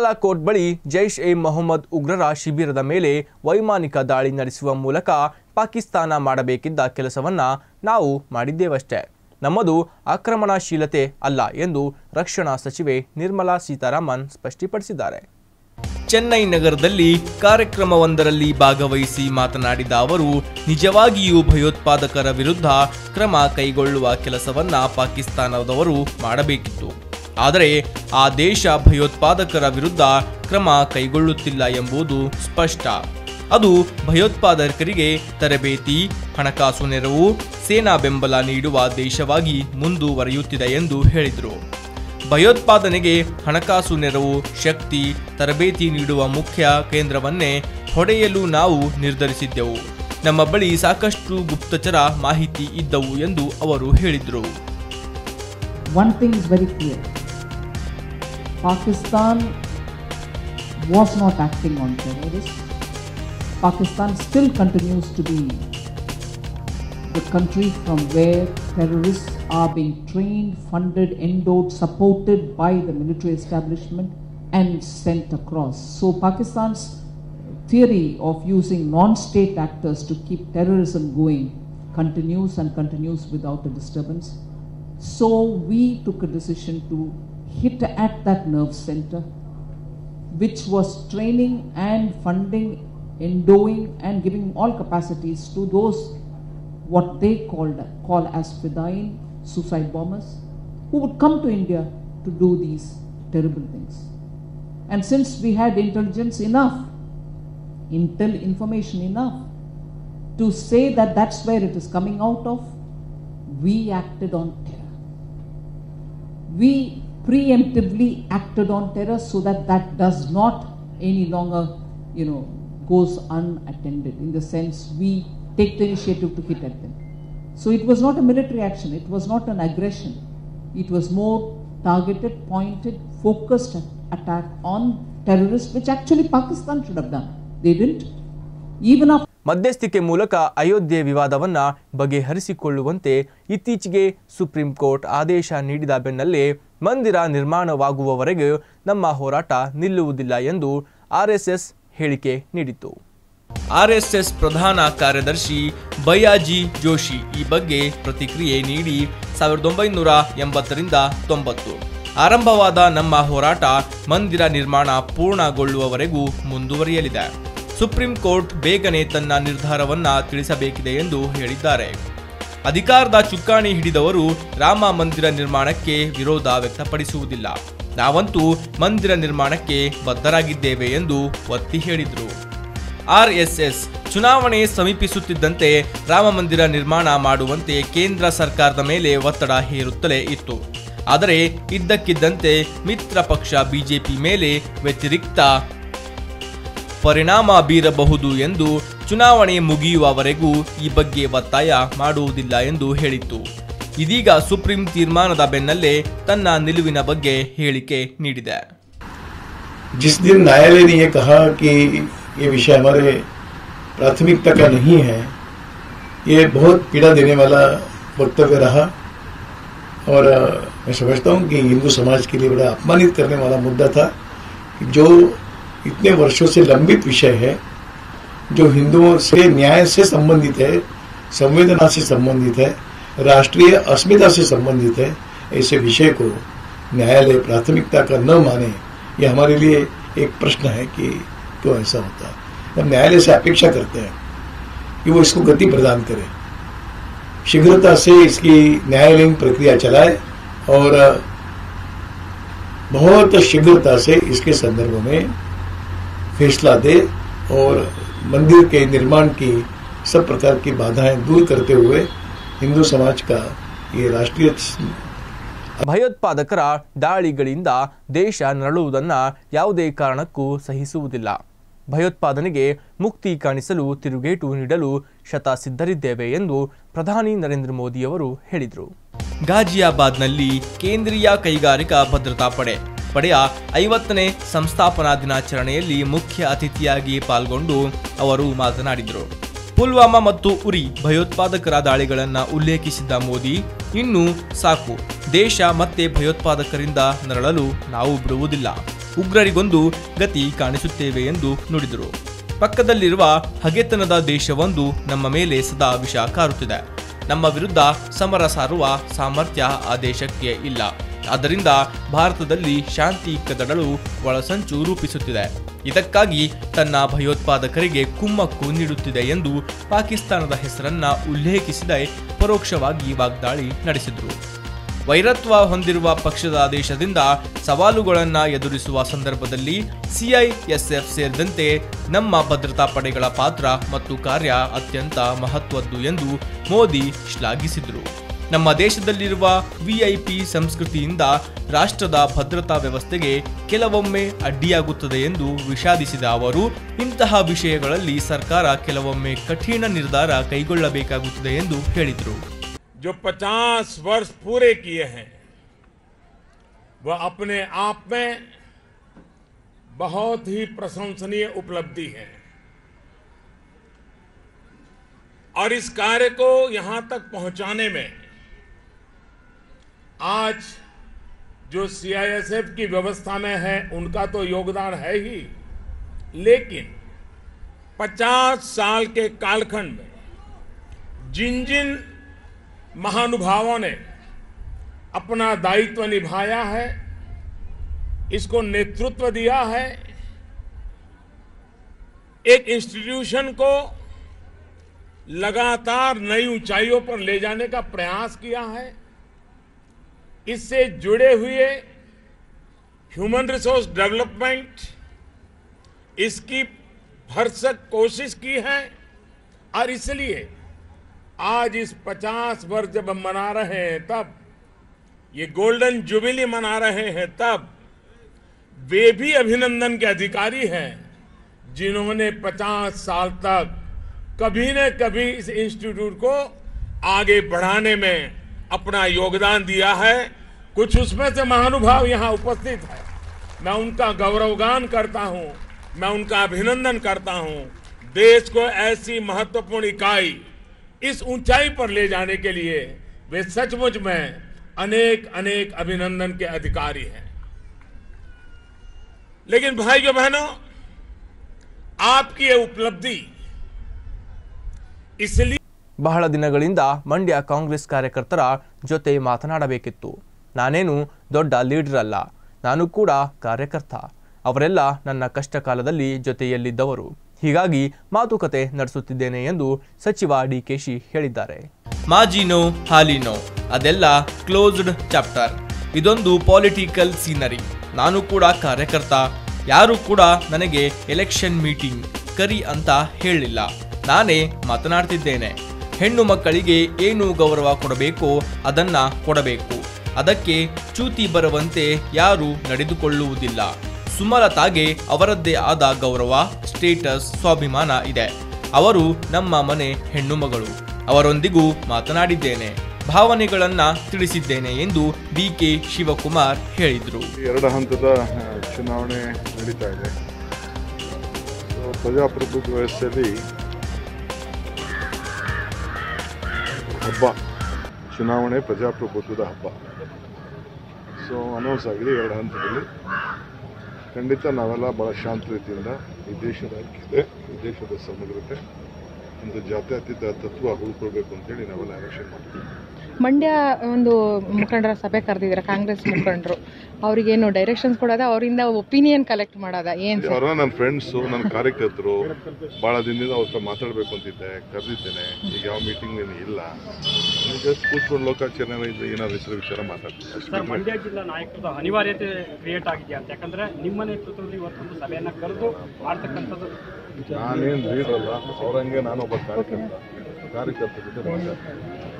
ಬಾಲಾಕೋಟ್ ಬಳಿ ಜೈಷ್ ಎ ಮೊಹಮ್ಮದ್ ಉಗ್ರರ ಶಿಬಿರದ ಮೇಲೆ ವೈಮಾನಿಕ ದಾಳಿ ನಡೆಸುವ ಮೂಲಕ ಪಾಕಿಸ್ತಾನ ಮಾಡಬೇಕಿದ್ದ ಕೆಲಸವನ್ನ ನಾವು ಮಾಡಿದ್ದೇವಷ್ಟೇ ನಮ್ಮದು ಆಕ್ರಮಣಶೀಲತೆ ಅಲ್ಲ ಎಂದು ರಕ್ಷಣಾ ಸಚಿವೆ ನಿರ್ಮಲಾ ಸೀತಾರಾಮನ್ ಸ್ಪಷ್ಟಪಡಿಸಿದ್ದಾರೆ ಚೆನ್ನೈ ನಗರದಲ್ಲಿ ಕಾರ್ಯಕ್ರಮವೊಂದರಲ್ಲಿ ಭಾಗವಹಿಸಿ ಮಾತನಾಡಿದ ಅವರು ನಿಜವಾಗಿಯೂ ಭಯೋತ್ಪಾದಕರ ವಿರುದ್ಧ ಕ್ರಮ ಕೈಗೊಳ್ಳುವ ಕೆಲಸವನ್ನ ಪಾಕಿಸ್ತಾನದವರು ಮಾಡಬೇಕಿತ್ತು ಆದರೆ ಆ ದೇಶ ಭಯೋತ್ಪಾದಕರ ವಿರುದ್ಧ ಕ್ರಮ ಕೈಗೊಳ್ಳುತ್ತಿಲ್ಲ ಎಂಬುದು ಸ್ಪಷ್ಟ ಅದು ಭಯೋತ್ಪಾದಕರಿಗೆ ತರಬೇತಿ ಹಣಕಾಸು ನೆರವು ಸೇನಾ ಬೆಂಬಲ ನೀಡುವ ದೇಶವಾಗಿ ಮುಂದುವರಿಯುತ್ತಿದೆ ಎಂದು ಹೇಳಿದರು ಭಯೋತ್ಪಾದನೆಗೆ ಹಣಕಾಸು ನೆರವು ಶಕ್ತಿ ತರಬೇತಿ ನೀಡುವ ಮುಖ್ಯ ಕೇಂದ್ರವನ್ನೇ ಹೊಡೆಯಲು ನಾವು ನಿರ್ಧರಿಸಿದ್ದೆವು ನಮ್ಮ ಬಳಿ ಸಾಕಷ್ಟು ಗುಪ್ತಚರ ಮಾಹಿತಿ ಇದ್ದವು ಎಂದು ಅವರು ಹೇಳಿದರು one thing is very clear Pakistan was not acting on terrorists. Pakistan still continues to be the country from where terrorists are being trained, funded, endowed, supported by the military establishment and sent across. So Pakistan's theory of using non-state actors to keep terrorism going continues and continues without a disturbance. So we took a decision to hit at that nerve center, which was training and funding, endowing and giving all capacities to those what they called call as Fidain suicide bombers, who would come to India to do these terrible things. And since we had intelligence enough, intel information enough to say that that's where it is coming out of, we acted on terror. We preemptively acted on terror so that that does not any longer, you know, goes unattended. In the sense, we take the initiative to hit at them. So it was not a military action. It was not an aggression. It was more targeted, pointed, focused attack on terrorists, which actually Pakistan should have done. They didn't. Even after ಮಧ್ಯಸ್ಥಿಕೆ ಮೂಲಕ ಅಯೋಧ್ಯೆ ವಿವಾದವನ್ನ ಬಗೆಹರಿಸಿಕೊಳ್ಳುವಂತೆ ಇತ್ತೀಚೆಗೆ supreme court ಆದೇಶ ನೀಡಿದ ಬೆನ್ನಲ್ಲೇ ಮಂದಿರ ನಿರ್ಮಾಣವಾಗುವವರೆಗೆ ನಮ್ಮ ಹೋರಾಟ ನಿಲ್ಲುವುದಿಲ್ಲ ಎಂದು ಆರ್ಎಸ್ಎಸ್ ಹೇಳಿಕೆ ನೀಡಿತು ಆರ್ಎಸ್ಎಸ್ ಪ್ರಧಾನ ಕಾರ್ಯದರ್ಶಿ ಬಯಾಜಿ ಜೋಶಿ ಈ ಬಗ್ಗೆ ಪ್ರತಿಕ್ರಿಯೆ ನೀಡಿ ಸಾವಿರದ ಒಂಬೈನೂರ ಎಂಬತ್ತರಿಂದ ತೊಂಬತ್ತು ಆರಂಭವಾದ ನಮ್ಮ ಹೋರಾಟ ಮಂದಿರ ನಿರ್ಮಾಣ ಪೂರ್ಣಗೊಳ್ಳುವವರೆಗೂ ಮುಂದುವರಿಯಲಿದೆ ಸುಪ್ರೀಂ ಕೋರ್ಟ್ ಬೇಗನೆ ತನ್ನ ನಿರ್ಧಾರವನ್ನ ತಿಳಿಸಬೇಕಿದೆ ಎಂದು ಹೇಳಿದ್ದಾರೆ ಅಧಿಕಾರದ ಚುಕ್ಕಾಣಿ ಹಿಡಿದವರು ರಾಮ ಮಂದಿರ ನಿರ್ಮಾಣಕ್ಕೆ ವಿರೋಧ ವ್ಯಕ್ತಪಡಿಸುವುದಿಲ್ಲ ನಾವಂತೂ ಮಂದಿರ ನಿರ್ಮಾಣಕ್ಕೆ ಬದ್ಧರಾಗಿದ್ದೇವೆ ಎಂದು ಒತ್ತಿ ಹೇಳಿದರು ಆರ್ಎಸ್ಎಸ್ ಚುನಾವಣೆ ಸಮೀಪಿಸುತ್ತಿದ್ದಂತೆ ರಾಮ ಮಂದಿರ ನಿರ್ಮಾಣ ಮಾಡುವಂತೆ ಕೇಂದ್ರ ಸರ್ಕಾರದ ಮೇಲೆ ಒತ್ತಡ ಹೇರುತ್ತಲೇ ಇತ್ತು ಆದರೆ ಇದ್ದಕ್ಕಿದ್ದಂತೆ ಮಿತ್ರ ಪಕ್ಷ ಬಿಜೆಪಿ ಮೇಲೆ ವ್ಯತಿರಿಕ್ತ ಪರಿಣಾಮ ಬೀರಬಹುದು ಎಂದು ಚುನಾವಣೆ ಮುಗಿಯುವವರೆಗೂ ಈ ಬಗ್ಗೆ ಒತ್ತಾಯ ಮಾಡುವುದಿಲ್ಲ ಎಂದು ಹೇಳಿತ್ತು ಇದೀಗ ಸುಪ್ರೀಂ ತೀರ್ಮಾನದ ಬೆನ್ನಲ್ಲೇ ತನ್ನ ನಿಲುವಿನ ಬಗ್ಗೆ ಹೇಳಿಕೆ ನೀಡಿದೆ जिस दिन न्यायालय ने ये कहा कि ये विषय हमारे प्राथमिकता का नहीं है ये बहुत पीड़ा देने वाला वक्तव्य रहा और अ, मैं समझता हूँ कि हिंदू समाज के लिए बड़ा अपमानित करने वाला मुद्दा था कि जो इतने वर्षों से लंबित विषय है जो हिंदुओं से न्याय से संबंधित है संवेदना से संबंधित है राष्ट्रीय अस्मिता से संबंधित है ऐसे विषय को न्यायालय प्राथमिकता का न माने ये हमारे लिए एक प्रश्न है कि क्यों ऐसा होता है हम न्यायालय से अपेक्षा करते हैं कि वो इसको गति प्रदान करे शीघ्रता से इसकी न्यायालयीन प्रक्रिया चलाए और बहुत शीघ्रता से इसके संदर्भ में फैसला दे और मंदिर के निर्माण की सब प्रकार की बाधाएं दूर करते हुए हिंदू समाज का ये राष्ट्रीय ಭಯೋತ್ಪಾದಕರ ದಾಳಿಗಳಿಂದ ದೇಶ ನರಳುವುದನ್ನು ಯಾವುದೇ ಕಾರಣಕ್ಕೂ ಸಹಿಸುವುದಿಲ್ಲ ಭಯೋತ್ಪಾದನೆಗೆ ಮುಕ್ತಿ ಕಾಣಿಸಲು ತಿರುಗೇಟು ನೀಡಲು ಶತ ಸಿದ್ಧರಿದ್ದೇವೆ ಎಂದು ಪ್ರಧಾನಿ ನರೇಂದ್ರ ಮೋದಿಯವರು ಹೇಳಿದರು ಗಾಜಿಯಾಬಾದ್ನಲ್ಲಿ ಕೇಂದ್ರೀಯ ಕೈಗಾರಿಕಾ ಭದ್ರತಾ ಪಡೆ ಪಡೆಯ ಐವತ್ತನೇ ಸಂಸ್ಥಾಪನಾ ದಿನಾಚರಣೆಯಲ್ಲಿ ಮುಖ್ಯ ಅತಿಥಿಯಾಗಿ ಪಾಲ್ಗೊಂಡು ಅವರು ಮಾತನಾಡಿದರು ಪುಲ್ವಾಮಾ ಮತ್ತು ಉರಿ ಭಯೋತ್ಪಾದಕರ ದಾಳಿಗಳನ್ನು ಉಲ್ಲೇಖಿಸಿದ ಮೋದಿ ಇನ್ನು ಸಾಕು ದೇಶ ಮತ್ತೆ ಭಯೋತ್ಪಾದಕರಿಂದ ನರಳಲು ನಾವು ಬಿಡುವುದಿಲ್ಲ ಉಗ್ರರಿಗೊಂದು ಗತಿ ಕಾಣಿಸುತ್ತೇವೆ ಎಂದು ನುಡಿದರು ಪಕ್ಕದಲ್ಲಿರುವ ಹಗೆತನದ ದೇಶವೊಂದು ನಮ್ಮ ಮೇಲೆ ಸದಾ ವಿಷ ಕಾರುತ್ತಿದೆ ನಮ್ಮ ವಿರುದ್ಧ ಸಮರ ಸಾರುವ ಸಾಮರ್ಥ್ಯ ಆ ದೇಶಕ್ಕೆ ಇಲ್ಲ ಆದ್ದರಿಂದ ಭಾರತದಲ್ಲಿ ಶಾಂತಿ ಕದಡಲು ಒಳಸಂಚು ರೂಪಿಸುತ್ತಿದೆ ಇದಕ್ಕಾಗಿ ತನ್ನ ಭಯೋತ್ಪಾದಕರಿಗೆ ಕುಮ್ಮಕ್ಕು ನೀಡುತ್ತಿದೆ ಎಂದು ಪಾಕಿಸ್ತಾನದ ಹೆಸರನ್ನ ಉಲ್ಲೇಖಿಸಿದ ಪರೋಕ್ಷವಾಗಿ ವಾಗ್ದಾಳಿ ನಡೆಸಿದರು ವೈರತ್ವ ಹೊಂದಿರುವ ಪಕ್ಷದ ದೇಶದಿಂದ ಸವಾಲುಗಳನ್ನು ಎದುರಿಸುವ ಸಂದರ್ಭದಲ್ಲಿ ಸಿಐಎಸ್ಎಫ್ ಸೇರಿದಂತೆ ನಮ್ಮ ಭದ್ರತಾ ಪಡೆಗಳ ಪಾತ್ರ ಮತ್ತು ಕಾರ್ಯ ಅತ್ಯಂತ ಮಹತ್ವದ್ದು ಎಂದು ಮೋದಿ ಶ್ಲಾಘಿಸಿದರು ನಮ್ಮ ದೇಶದಲ್ಲಿರುವ ವಿಐಪಿ ಸಂಸ್ಕೃತಿಯಿಂದ ರಾಷ್ಟ್ರದ ಭದ್ರತಾ ವ್ಯವಸ್ಥೆಗೆ ಕೆಲವೊಮ್ಮೆ ಅಡ್ಡಿಯಾಗುತ್ತದೆ ಎಂದು ವಿಷಾದಿಸಿದ ಅವರು ಇಂತಹ ವಿಷಯಗಳಲ್ಲಿ ಸರ್ಕಾರ ಕೆಲವೊಮ್ಮೆ ಕಠಿಣ ನಿರ್ಧಾರ ಕೈಗೊಳ್ಳಬೇಕಾಗುತ್ತದೆ ಎಂದು ಹೇಳಿದರು जो 50 वर्ष पूरे किए हैं वह अपने आप में बहुत ही प्रशंसनीय उपलब्धि है और इस कार्य को यहां तक पहुंचाने में आज जो सीआईएसएफ की व्यवस्था में है उनका तो योगदान है ही लेकिन 50 साल के कालखंड में जिन जिन महानुभावों ने अपना दायित्व निभाया है इसको नेतृत्व दिया है एक इंस्टीट्यूशन को लगातार नई ऊंचाइयों पर ले जाने का प्रयास किया है इससे जुड़े हुए ह्यूमन रिसोर्स डेवलपमेंट इसकी भरसक कोशिश की है और इसलिए आज इस 50 वर्ष जब हम मना रहे हैं तब ये गोल्डन जुबिली मना रहे हैं तब वे भी अभिनंदन के अधिकारी हैं जिन्होंने 50 साल तक कभी न कभी इस इंस्टीट्यूट को आगे बढ़ाने में अपना योगदान दिया है कुछ उसमें से महानुभाव यहां उपस्थित है मैं उनका गौरवगान करता हूं मैं उनका अभिनंदन करता हूं देश को ऐसी महत्वपूर्ण इकाई इस ऊंचाई पर ले जाने के लिए वे सचमुच में अनेक अनेक अभिनंदन के अधिकारी हैं लेकिन भाइयों बहनों आपकी ये उपलब्धि इसलिए ಬಹಳ ದಿನಗಳಿಂದ ಮಂಡ್ಯ ಕಾಂಗ್ರೆಸ್ ಕಾರ್ಯಕರ್ತರ ಜೊತೆ ಮಾತನಾಡಬೇಕಿತ್ತು ನಾನೇನು ದೊಡ್ಡ ಲೀಡರ್ ಅಲ್ಲ ನಾನು ಕೂಡ ಕಾರ್ಯಕರ್ತ ಅವರೆಲ್ಲ ನನ್ನ ಕಷ್ಟ ಕಾಲದಲ್ಲಿ ಜೊತೆಯಲ್ಲಿದ್ದವರು ಹೀಗಾಗಿ ಮಾತುಕತೆ ನಡೆಸುತ್ತಿದ್ದೇನೆ ಎಂದು ಸಚಿವ ಡಿಕೆಶಿ ಹೇಳಿದ್ದಾರೆ ಮಾಜಿನೋ ಹಾಲಿನೋ ಅದೆಲ್ಲ ಕ್ಲೋಸ್ಡ್ ಚಾಪ್ಟರ್ ಇದೊಂದು ಪೊಲಿಟಿಕಲ್ ಸೀನರಿ ನಾನು ಕೂಡ ಕಾರ್ಯಕರ್ತ ಯಾರು ಕೂಡ ನನಗೆ ಎಲೆಕ್ಷನ್ ಮೀಟಿಂಗ್ ಕರಿ ಅಂತ ಹೇಳಿಲ್ಲ ನಾನೇ ಮಾತನಾಡ್ತಿದ್ದೇನೆ ಹೆಣ್ಣು ಮಕ್ಕಳಿಗೆ ಏನು ಗೌರವ ಕೊಡಬೇಕೋ ಅದನ್ನ ಕೊಡಬೇಕು ಅದಕ್ಕೆ ಚ್ಯೂತಿ ಬರುವಂತೆ ಯಾರು ನಡೆದುಕೊಳ್ಳುವುದಿಲ್ಲ ಸುಮಲತಾಗೆ ಅವರದ್ದೇ ಆದ ಗೌರವ ಸ್ಟೇಟಸ್ ಸ್ವಾಭಿಮಾನ ಇದೆ ಅವರು ನಮ್ಮ ಮನೆ ಹೆಣ್ಣು ಮಗಳು ಅವರೊಂದಿಗೂ ಮಾತನಾಡಿದ್ದೇನೆ ಭಾವನೆಗಳನ್ನ ತಿಳಿಸಿದ್ದೇನೆ ಎಂದು ಡಿಕೆ ಶಿವಕುಮಾರ್ ಹೇಳಿದರು ಎರಡು ಹಂತದ ಆ, ಚುನಾವಣೆ ನಡೀತಾ ಇದೆ ಸೊ, ಪ್ರಜಾಪ್ರಭುತ್ವ ವ್ಯವಸ್ಥೆಯಲ್ಲಿ ಹಬ್ಬ ಚುನಾವಣೆ ಪ್ರಜಾಪ್ರಭುತ್ವದ ಹಬ್ಬ ಸೊ ಅನೌನ್ಸ್ ಆಗಿದೆ ಎರಡು ಹಂತದಲ್ಲಿ ಖಂಡಿತ ನಾವೆಲ್ಲ ಭಾಳ ಶಾಂತ ರೀತಿಯಿಂದ ಈ ದೇಶದ ಹಕ್ಕಿದೆ ಈ ದೇಶದ ಸಮಗ್ರತೆ ಒಂದು ಜಾತ್ಯತೀತ ತತ್ವ ಉಳ್ಕೊಳ್ಬೇಕು ಅಂತೇಳಿ ನಾವೆಲ್ಲ ಎಲೆಕ್ಷನ್ ಮಾಡ್ತೀವಿ ಮಂಡ್ಯ ಒಂದು ಮುಖಂಡರ ಸಭೆ ಕರೆದಿದ್ದಾರೆ ಕಾಂಗ್ರೆಸ್ ಮುಖಂಡರು ಅವ್ರಿಗೇನು ಡೈರೆಕ್ಷನ್ಸ್ ಕೊಡೋದ ಅವರಿಂದ ಒಪಿನಿಯನ್ ಕಲೆಕ್ಟ್ ಮಾಡೋದ ಏನ್ ಸರ್ ಅವರ ನನ್ನ ಫ್ರೆಂಡ್ಸು ನನ್ನ ಕಾರ್ಯಕರ್ತರು ಭಾಳ ದಿನದಿಂದ ಅವ್ರ ಹತ್ರ ಮಾತಾಡಬೇಕು ಅಂತಿದ್ದೆ ಕರೆದಿದ್ದೇನೆ ಈಗ ಯಾವ ಮೀಟಿಂಗ್ ಏನು ಇಲ್ಲ ಜಸ್ಟ್ ಕೂತ್ಕೊಂಡು ಲೋಕಾಚರಣೆ ಇದು ಏನಾದ್ರು ಹೆಸರು ವಿಚಾರ ಮಾತಾಡ್ತೀನಿ ಅಷ್ಟೇ ಸರ್ ಮಂಡ್ಯ ಜಿಲ್ಲಾ ನಾಯಕರದ ಅನಿವಾರ್ಯತೆ ಕ್ರಿಯೇಟ್ ಆಗಿದೆಯಾ ಅಂತ ಯಾಕಂದ್ರೆ ನಿಮ್ಮ ನೇತೃತ್ವದಲ್ಲಿ ಇವತ್ತೊಂದು ಸಭೆಯನ್ನ ಕರೆದು ಮಾಡ್ತಕ್ಕಂಥದ್ದು ನಾನೇನು ಲೀಡರ್ ಅಲ್ಲ ಅವ್ರಂಗೆ ನಾನೊಬ್ಬ ಕಾರ್ಯಕರ್ತ ಕಾರ್ಯಕರ್ತ ಜೊತೆ ಮಾತಾಡ್ತೀನಿ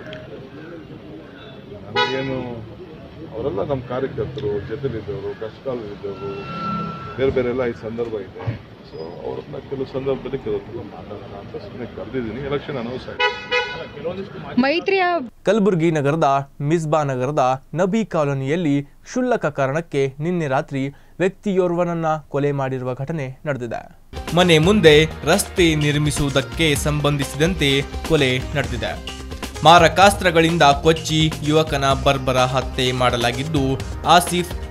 ನನಗೇನು ಅವರೆಲ್ಲ ನಮ್ಮ ಕಾರ್ಯಕರ್ತರು ಜೊತೆಲಿದ್ದವರು ಕಷ್ಟದಲ್ಲಿದ್ದವರು ಬೇರೆ ಬೇರೆ ಎಲ್ಲ ಈ ಸಂದರ್ಭ ಇದೆ ಸೊ ಅವ್ರನ್ನ ಕೆಲವು ಸಂದರ್ಭದಲ್ಲಿ ಕೆಲವರು ಮಾತಾಡೋಣ ಅಂತ ಸುಮ್ಮನೆ ಕರೆದಿದ್ದೀನಿ ಎಲೆಕ್ಷನ್ ಅನೌನ್ಸ್ ಆಗಿದೆ ಮೈತ್ರಿಯ ಕಲಬುರಗಿ ನಗರದ ಮಿಸ್ಬಾ ನಗರದ ನಬಿ ಕಾಲೋನಿಯಲ್ಲಿ ಕ್ಷುಲ್ಲಕ ಕಾರಣಕ್ಕೆ ನಿನ್ನೆ ರಾತ್ರಿ ವ್ಯಕ್ತಿಯೋರ್ವನನ್ನ ಕೊಲೆ ಮಾಡಿರುವ ಘಟನೆ ನಡೆದಿದೆ ಮನೆ ಮುಂದೆ ರಸ್ತೆ ನಿರ್ಮಿಸುವುದಕ್ಕೆ ಸಂಬಂಧಿಸಿದಂತೆ ಕೊಲೆ ನಡೆದಿದೆ ಮಾರಕಾಸ್ತ್ರಗಳಿಂದ ಕೊಚ್ಚಿ ಯುವಕನ ಬರ್ಬರ ಹತ್ಯೆ ಮಾಡಲಾಗಿದ್ದು ಆಸಿಫ್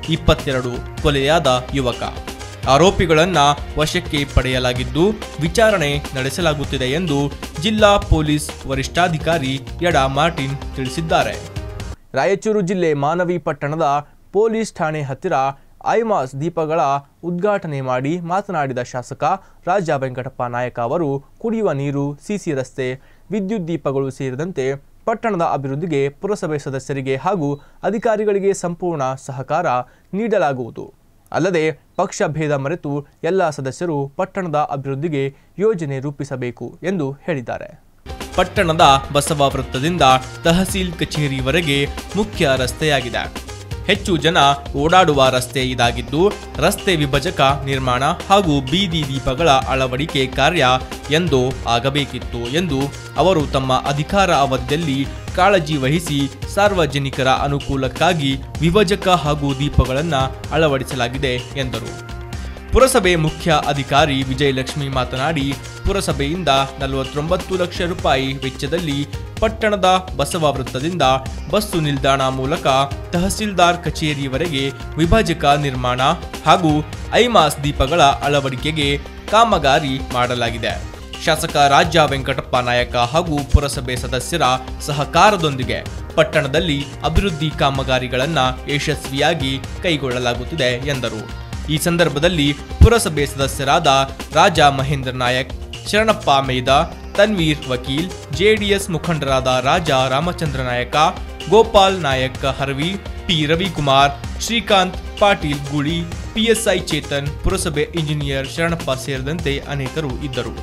ಇಪ್ಪತ್ತೆರಡು ಕೊಲೆಯಾದ ಯುವಕ ಆರೋಪಿಗಳನ್ನ ವಶಕ್ಕೆ ಪಡೆಯಲಾಗಿದ್ದು ವಿಚಾರಣೆ ನಡೆಸಲಾಗುತ್ತಿದೆ ಎಂದು ಜಿಲ್ಲಾ ಪೊಲೀಸ್ ವರಿಷ್ಠಾಧಿಕಾರಿ ಯಡ ಮಾರ್ಟಿನ್ ತಿಳಿಸಿದ್ದಾರೆ ರಾಯಚೂರು ಜಿಲ್ಲೆ ಮಾನವಿ ಪಟ್ಟಣದ ಪೊಲೀಸ್ ಠಾಣೆ ಹತ್ತಿರ ಐಮಾಸ್ ದೀಪಗಳ ಉದ್ಘಾಟನೆ ಮಾಡಿ ಮಾತನಾಡಿದ ಶಾಸಕ ರಾಜ ವೆಂಕಟಪ್ಪ ನಾಯಕ ಅವರು ಕುಡಿಯುವ ನೀರು ಸಿಸಿ ರಸ್ತೆ ವಿದ್ಯುತ್ ದೀಪಗಳು ಸೇರಿದಂತೆ ಪಟ್ಟಣದ ಅಭಿವೃದ್ಧಿಗೆ ಪುರಸಭೆ ಸದಸ್ಯರಿಗೆ ಹಾಗೂ ಅಧಿಕಾರಿಗಳಿಗೆ ಸಂಪೂರ್ಣ ಸಹಕಾರ ನೀಡಲಾಗುವುದು ಅಲ್ಲದೆ ಪಕ್ಷ ಭೇದ ಮರೆತು ಎಲ್ಲ ಸದಸ್ಯರು ಪಟ್ಟಣದ ಅಭಿವೃದ್ಧಿಗೆ ಯೋಜನೆ ರೂಪಿಸಬೇಕು ಎಂದು ಹೇಳಿದ್ದಾರೆ ಪಟ್ಟಣದ ಬಸವ ವೃತ್ತದಿಂದ ತಹಸೀಲ್ ಕಚೇರಿವರೆಗೆ ಮುಖ್ಯ ರಸ್ತೆಯಾಗಿದೆ ಹೆಚ್ಚು ಜನ ಓಡಾಡುವ ರಸ್ತೆ ಇದಾಗಿದ್ದು ರಸ್ತೆ ವಿಭಜಕ ನಿರ್ಮಾಣ ಹಾಗೂ ಬೀದಿ ದೀಪಗಳ ಅಳವಡಿಕೆ ಕಾರ್ಯ ಎಂದೋ ಆಗಬೇಕಿತ್ತು ಎಂದು ಅವರು ತಮ್ಮ ಅಧಿಕಾರ ಅವಧಿಯಲ್ಲಿ ಕಾಳಜಿ ವಹಿಸಿ ಸಾರ್ವಜನಿಕರ ಅನುಕೂಲಕ್ಕಾಗಿ ವಿಭಜಕ ಹಾಗೂ ದೀಪಗಳನ್ನು ಅಳವಡಿಸಲಾಗಿದೆ ಎಂದರು ಪುರಸಭೆ ಮುಖ್ಯ ಅಧಿಕಾರಿ ವಿಜಯಲಕ್ಷ್ಮಿ ಮಾತನಾಡಿ ಪುರಸಭೆಯಿಂದ ನಲವತ್ತೊಂಬತ್ತು ಲಕ್ಷ ರೂಪಾಯಿ ವೆಚ್ಚದಲ್ಲಿ ಪಟ್ಟಣದ ಬಸವ ವೃತ್ತದಿಂದ ಬಸ್ಸು ನಿಲ್ದಾಣ ಮೂಲಕ ತಹಸೀಲ್ದಾರ್ ಕಚೇರಿಯವರೆಗೆ ವಿಭಜಕ ನಿರ್ಮಾಣ ಹಾಗೂ ಐಮಾಸ್ ದೀಪಗಳ ಅಳವಡಿಕೆಗೆ ಕಾಮಗಾರಿ ಮಾಡಲಾಗಿದೆ ಶಾಸಕ ರಾಜ್ಯ ವೆಂಕಟಪ್ಪ ನಾಯಕ ಹಾಗೂ ಪುರಸಭೆ ಸದಸ್ಯರ ಸಹಕಾರದೊಂದಿಗೆ ಪಟ್ಟಣದಲ್ಲಿ ಅಭಿವೃದ್ಧಿ ಕಾಮಗಾರಿಗಳನ್ನು ಯಶಸ್ವಿಯಾಗಿ ಕೈಗೊಳ್ಳಲಾಗುತ್ತಿದೆ ಎಂದರು ಈ ಸಂದರ್ಭದಲ್ಲಿ ಪುರಸಭೆ ಸದಸ್ಯರಾದ ರಾಜ ಮಹೇಂದ್ರ ನಾಯಕ್ ಶರಣಪ್ಪ ಮೇದ ತನ್ವೀರ್ ವಕೀಲ್ ಜೆಡಿಎಸ್ ಮುಖಂಡರಾದ ರಾಜ ರಾಮಚಂದ್ರ ನಾಯಕ ಗೋಪಾಲ್ ನಾಯಕ್ ಹರ್ವಿ ಪಿ ರವಿಕುಮಾರ್ ಶ್ರೀಕಾಂತ್ ಪಾಟೀಲ್ ಗುಳಿ ಪಿಎಸ್ಐ ಚೇತನ್ ಪುರಸಭೆ ಇಂಜಿನಿಯರ್ ಶರಣಪ್ಪ ಸೇರಿದಂತೆ ಅನೇಕರು ಇದ್ದರು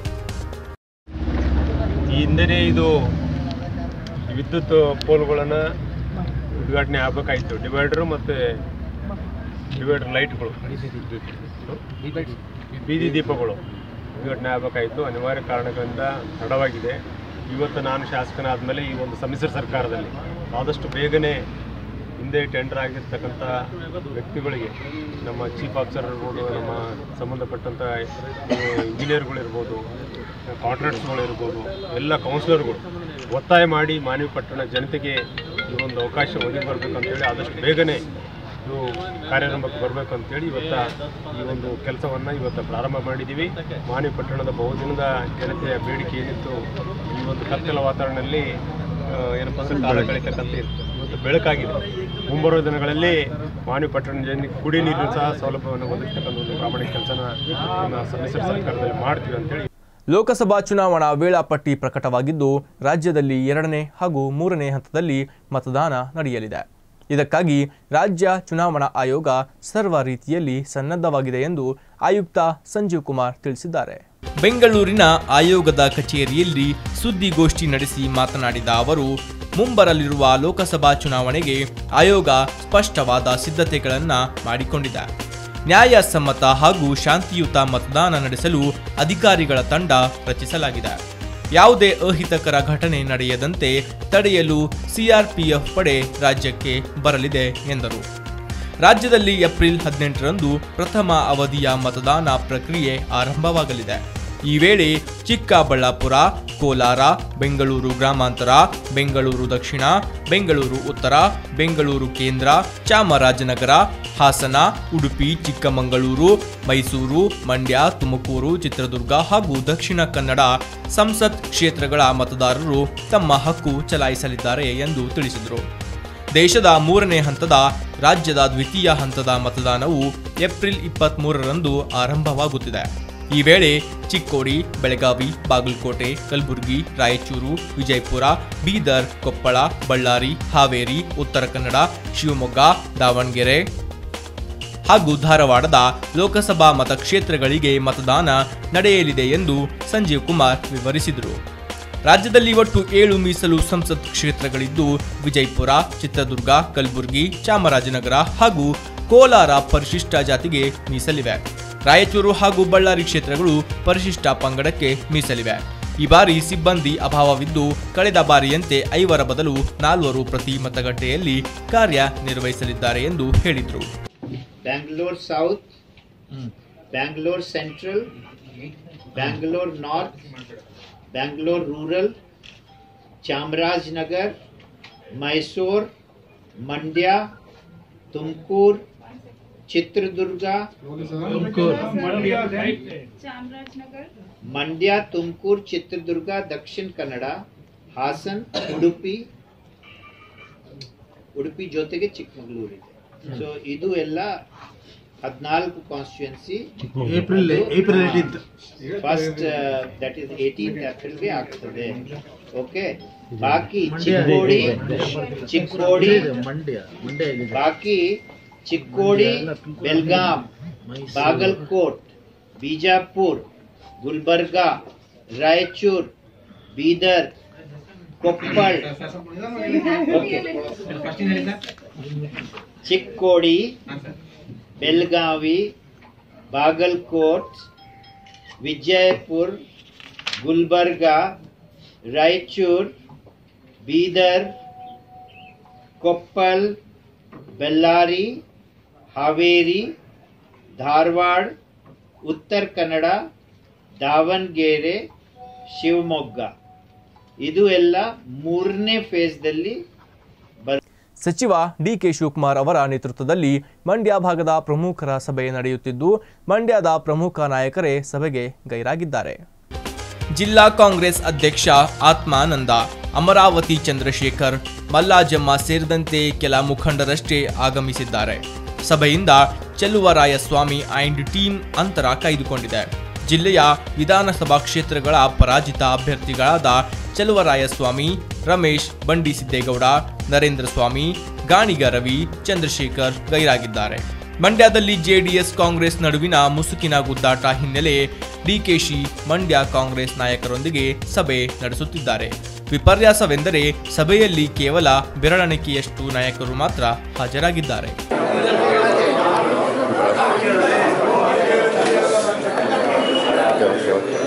ಈ ಹಿಂದೆನೇ ಇದು ವಿದ್ಯುತ್ ಪೋಲ್ಗಳನ್ನು ಉದ್ಘಾಟನೆ ಆಗಬೇಕಾಯಿತು ಡಿವೈಡರು ಮತ್ತು ಡಿವೈಡರ್ ಲೈಟ್ಗಳು ಬೀದಿ ದೀಪಗಳು ಉದ್ಘಾಟನೆ ಆಗಬೇಕಾಯಿತು ಅನಿವಾರ್ಯ ಕಾರಣಗಳಿಂದ ತಡವಾಗಿದೆ ಇವತ್ತು ನಾನು ಶಾಸಕನಾದ ಮೇಲೆ ಈ ಒಂದು ಸಮ್ಮಿಶ್ರ ಸರ್ಕಾರದಲ್ಲಿ ಆದಷ್ಟು ಬೇಗನೆ ಹಿಂದೆ ಟೆಂಡರ್ ಆಗಿರ್ತಕ್ಕಂಥ ವ್ಯಕ್ತಿಗಳಿಗೆ ನಮ್ಮ ಚೀಫ್ ಆಫೀಸರ್ ಇರ್ಬೋದು ನಮ್ಮ ಸಂಬಂಧಪಟ್ಟಂಥ ಇಂಜಿನಿಯರ್ಗಳಿರ್ಬೋದು ಕಾಂಟ್ರಾಕ್ಟ್ಸ್ಗಳಿರ್ಬೋದು ಎಲ್ಲ ಕೌನ್ಸಿಲರ್ಗಳು ಒತ್ತಾಯ ಮಾಡಿ ಮಾನವಿ ಪಟ್ಟಣ ಜನತೆಗೆ ಈ ಒಂದು ಅವಕಾಶ ಒದಗಿ ಬರಬೇಕು ಅಂತೇಳಿ ಆದಷ್ಟು ಬೇಗನೆ ಇದು ಕಾರ್ಯಾರಂಭಕ್ಕೆ ಬರಬೇಕು ಅಂತೇಳಿ ಇವತ್ತ ಈ ಒಂದು ಕೆಲಸವನ್ನು ಇವತ್ತು ಪ್ರಾರಂಭ ಮಾಡಿದ್ದೀವಿ ಮಾನವಿ ಪಟ್ಟಣದ ಬಹುದಿನದ ಜನತೆಯ ಬೇಡಿಕೆ ಏನಿತ್ತು ಈ ಒಂದು ಕತ್ತಲ ವಾತಾವರಣದಲ್ಲಿ ಆ, ಏನಪ್ಪ ಅಂದ್ರೆ ಕಾಲ ಕಳೀತಕ್ಕಂಥ ಇವತ್ತು ಬೆಳಕಾಗಿದೆ ಮುಂಬರುವ ದಿನಗಳಲ್ಲಿ ಮಾನವಿ ಪಟ್ಟಣ ಜನರಿಗೆ ಕುಡಿ ನೀರಿನ ಸಹ ಸೌಲಭ್ಯವನ್ನು ಒದಗಿಸ್ತಕ್ಕಂಥ ಒಂದು ಪ್ರಾಮಾಣಿಕ ಕೆಲಸನ ನಮ್ಮ ಸಮ್ಮಿಶ್ರ ಸರ್ಕಾರದಲ್ಲಿ ಮಾಡ್ತೀವಿ ಅಂತೇಳಿ ಲೋಕಸಭಾ ಚುನಾವಣಾ ವೇಳಾಪಟ್ಟಿ ಪ್ರಕಟವಾಗಿದ್ದು ರಾಜ್ಯದಲ್ಲಿ ಎರಡನೇ ಹಾಗೂ ಮೂರನೇ ಹಂತದಲ್ಲಿ ಮತದಾನ ನಡೆಯಲಿದೆ ಇದಕ್ಕಾಗಿ ರಾಜ್ಯ ಚುನಾವಣಾ ಆಯೋಗ ಸರ್ವ ರೀತಿಯಲ್ಲಿ ಸನ್ನದ್ಧವಾಗಿದೆ ಎಂದು ಆಯುಕ್ತ ಸಂಜೀವ್ ಕುಮಾರ್ ತಿಳಿಸಿದ್ದಾರೆ ಬೆಂಗಳೂರಿನ ಆಯೋಗದ ಕಚೇರಿಯಲ್ಲಿ ಸುದ್ದಿಗೋಷ್ಠಿ ನಡೆಸಿ ಮಾತನಾಡಿದ ಅವರು ಮುಂಬರಲಿರುವ ಲೋಕಸಭಾ ಚುನಾವಣೆಗೆ ಆಯೋಗ ಸ್ಪಷ್ಟವಾದ ಸಿದ್ಧತೆಗಳನ್ನು ಮಾಡಿಕೊಂಡಿದೆ ನ್ಯಾಯಸಮ್ಮತ ಹಾಗೂ ಶಾಂತಿಯುತ ಮತದಾನ ನಡೆಸಲು ಅಧಿಕಾರಿಗಳ ತಂಡ ರಚಿಸಲಾಗಿದೆ ಯಾವುದೇ ಅಹಿತಕರ ಘಟನೆ ನಡೆಯದಂತೆ ತಡೆಯಲು ಸಿಆರ್ಪಿಎಫ್ ಪಡೆ ರಾಜ್ಯಕ್ಕೆ ಬರಲಿದೆ ಎಂದರು ರಾಜ್ಯದಲ್ಲಿ ಏಪ್ರಿಲ್ ಹದಿನೆಂಟರಂದು ಪ್ರಥಮ ಅವಧಿಯ ಮತದಾನ ಪ್ರಕ್ರಿಯೆ ಆರಂಭವಾಗಲಿದೆ ಈ ವೇಳೆ ಚಿಕ್ಕಬಳ್ಳಾಪುರ ಕೋಲಾರ ಬೆಂಗಳೂರು ಗ್ರಾಮಾಂತರ ಬೆಂಗಳೂರು ದಕ್ಷಿಣ ಬೆಂಗಳೂರು ಉತ್ತರ ಬೆಂಗಳೂರು ಕೇಂದ್ರ ಚಾಮರಾಜನಗರ ಹಾಸನ ಉಡುಪಿ ಚಿಕ್ಕಮಗಳೂರು ಮೈಸೂರು ಮಂಡ್ಯ ತುಮಕೂರು ಚಿತ್ರದುರ್ಗ ಹಾಗೂ ದಕ್ಷಿಣ ಕನ್ನಡ ಸಂಸತ್ ಕ್ಷೇತ್ರಗಳ ಮತದಾರರು ತಮ್ಮ ಹಕ್ಕು ಚಲಾಯಿಸಲಿದ್ದಾರೆ ಎಂದು ತಿಳಿಸಿದರು ದೇಶದ ಮೂರನೇ ಹಂತದ ರಾಜ್ಯದ ದ್ವಿತೀಯ ಹಂತದ ಮತದಾನವು ಏಪ್ರಿಲ್ ಇಪ್ಪತ್ತ್ ಮೂರರಂದು ಆರಂಭವಾಗುತ್ತಿದೆ ಈ ವೇಳೆ ಚಿಕ್ಕೋಡಿ ಬೆಳಗಾವಿ ಬಾಗಲಕೋಟೆ ಕಲಬುರಗಿ ರಾಯಚೂರು ವಿಜಯಪುರ ಬೀದರ್ ಕೊಪ್ಪಳ ಬಳ್ಳಾರಿ ಹಾವೇರಿ ಉತ್ತರ ಕನ್ನಡ ಶಿವಮೊಗ್ಗ ದಾವಣಗೆರೆ ಹಾಗೂ ಧಾರವಾಡದ ಲೋಕಸಭಾ ಮತಕ್ಷೇತ್ರಗಳಿಗೆ ಮತದಾನ ನಡೆಯಲಿದೆ ಎಂದು ಸಂಜೀವ್ ಕುಮಾರ್ ವಿವರಿಸಿದರು ರಾಜ್ಯದಲ್ಲಿ ಒಟ್ಟು ಏಳು ಮೀಸಲು ಸಂಸತ್ ಕ್ಷೇತ್ರಗಳಿದ್ದು ವಿಜಯಪುರ ಚಿತ್ರದುರ್ಗ ಕಲಬುರಗಿ ಚಾಮರಾಜನಗರ ಹಾಗೂ ಕೋಲಾರ ಪರಿಶಿಷ್ಟ ಜಾತಿಗೆ ಮೀಸಲಿವೆ ರಾಯಚೂರು ಹಾಗೂ ಬಳ್ಳಾರಿ ಕ್ಷೇತ್ರಗಳು ಪರಿಶಿಷ್ಟ ಪಂಗಡಕ್ಕೆ ಮೀಸಲಿವೆ ಈ ಬಾರಿ ಸಿಬ್ಬಂದಿ ಅಭಾವವಿದ್ದು ಕಳೆದ ಬಾರಿಯಂತೆ ಐವರ ಬದಲು ನಾಲ್ವರು ಪ್ರತಿ ಮತಗಟ್ಟೆಯಲ್ಲಿ ಕಾರ್ಯನಿರ್ವಹಿಸಲಿದ್ದಾರೆ ಎಂದು ಹೇಳಿದರು Bangalore South, Bangalore Central, Bangalore North, Bangalore Rural, Chamarajnagar, Mysore, Mandya, Tumkur, Chitradurga Chamarajanagar Mandya Tumakuru Chitradurga ದಕ್ಷಿಣ ಕನ್ನಡ ಹಾಸನ್ ಉಡುಪಿ ಉಡುಪಿ ಜೊತೆಗೆ ಚಿಕ್ಕಮಗಳೂರು ಇದೆ ಸೊ ಇದು ಎಲ್ಲ ಹದಿನಾಲ್ಕು constituency April- April 18th. First that is eighteen ಏಪ್ರಿಲ್ಗೆ ಆಗ್ತದೆ ಓಕೆ ಬಾಕಿ ಮಂಡ್ಯ ಚಿಕ್ಕೋಡಿ ಇದೆ. ಚಿಕ್ಕೋಡಿ ಮಂಡ್ಯ ಮಂಡ್ಯ ಇದೆ. ಬಾಕಿ ಚಿಕ್ಕೋಡಿ ಬೆಲ್ಗಾಂ ಬಾಗಲ್ಕೋಟ್ ಬಿಜಾಪುರ್ ಗುಲ್ಬರ್ಗಾ ರಾಯಚೂರ್ ಬೀದರ್ ಕೊಪ್ಪಳ್ ಓಕೆ ಚಿಕ್ಕೋಡಿ ಬೆಲ್ಗಾವಿ ಬಾಗಲ್ಕೋಟ್ ವಿಜಯಪುರ್ ಗುಲ್ಬರ್ಗಾ ರಾಯಚೂರ್ ಬೀದರ್ ಕೊಪ್ಪಲ್ ಬೆಳ್ಳಾರಿ ಹಾವೇರಿ ಧಾರವಾಡ ಉತ್ತರ ಕನ್ನಡ ದಾವಣಗೆರೆ ಶಿವಮೊಗ್ಗ ಇದು ಎಲ್ಲ ಮೂರನೇ ಫೇಸ್ದಲ್ಲಿ ಬರ್ ಸಚಿವ ಡಿಕೆ ಶಿವಕುಮಾರ್ ಅವರ ನೇತೃತ್ವದಲ್ಲಿ ಮಂಡ್ಯ ಭಾಗದ ಪ್ರಮುಖರ ಸಭೆ ನಡೆಯುತ್ತಿದ್ದು ಮಂಡ್ಯದ ಪ್ರಮುಖ ನಾಯಕರೇ ಸಭೆಗೆ ಗೈರಾಗಿದ್ದಾರೆ ಜಿಲ್ಲಾ ಕಾಂಗ್ರೆಸ್ ಅಧ್ಯಕ್ಷ ಆತ್ಮಾನಂದ ಅಮರಾವತಿ ಚಂದ್ರಶೇಖರ್ ಮಲ್ಲಾಜಮ್ಮ ಸೇರಿದಂತೆ ಕೆಲ ಮುಖಂಡರಷ್ಟೇ ಆಗಮಿಸಿದ್ದಾರೆ ಸಭೆಯಿಂದ ಚೆಲುವರಾಯಸ್ವಾಮಿ ಆ್ಯಂಡ್ ಟೀಮ್ ಅಂತರ ಕಾಯ್ದುಕೊಂಡಿದೆ ಜಿಲ್ಲೆಯ ವಿಧಾನಸಭಾ ಕ್ಷೇತ್ರಗಳ ಪರಾಜಿತ ಅಭ್ಯರ್ಥಿಗಳಾದ ಚೆಲುವರಾಯಸ್ವಾಮಿ ರಮೇಶ್ ಬಂಡಿ ಸಿದ್ದೇಗೌಡ ನರೇಂದ್ರ ಸ್ವಾಮಿ ಗಾಣಿಗ ರವಿ ಚಂದ್ರಶೇಖರ್ ಗೈರಾಗಿದ್ದಾರೆ ಮಂಡ್ಯದಲ್ಲಿ ಜೆಡಿಎಸ್ ಕಾಂಗ್ರೆಸ್ ನಡುವಿನ ಮುಸುಕಿನ ಗುದ್ದಾಟ ಹಿನ್ನೆಲೆ ಡಿಕೆಶಿ ಮಂಡ್ಯ ಕಾಂಗ್ರೆಸ್ ನಾಯಕರೊಂದಿಗೆ ಸಭೆ ನಡೆಸುತ್ತಿದ್ದಾರೆ ವಿಪರ್ಯಾಸವೆಂದರೆ ಸಭೆಯಲ್ಲಿ ಕೇವಲ ಬೆರಳೆಣಿಕೆಯಷ್ಟು ನಾಯಕರು ಮಾತ್ರ ಹಾಜರಾಗಿದ್ದಾರೆ Okay, okay.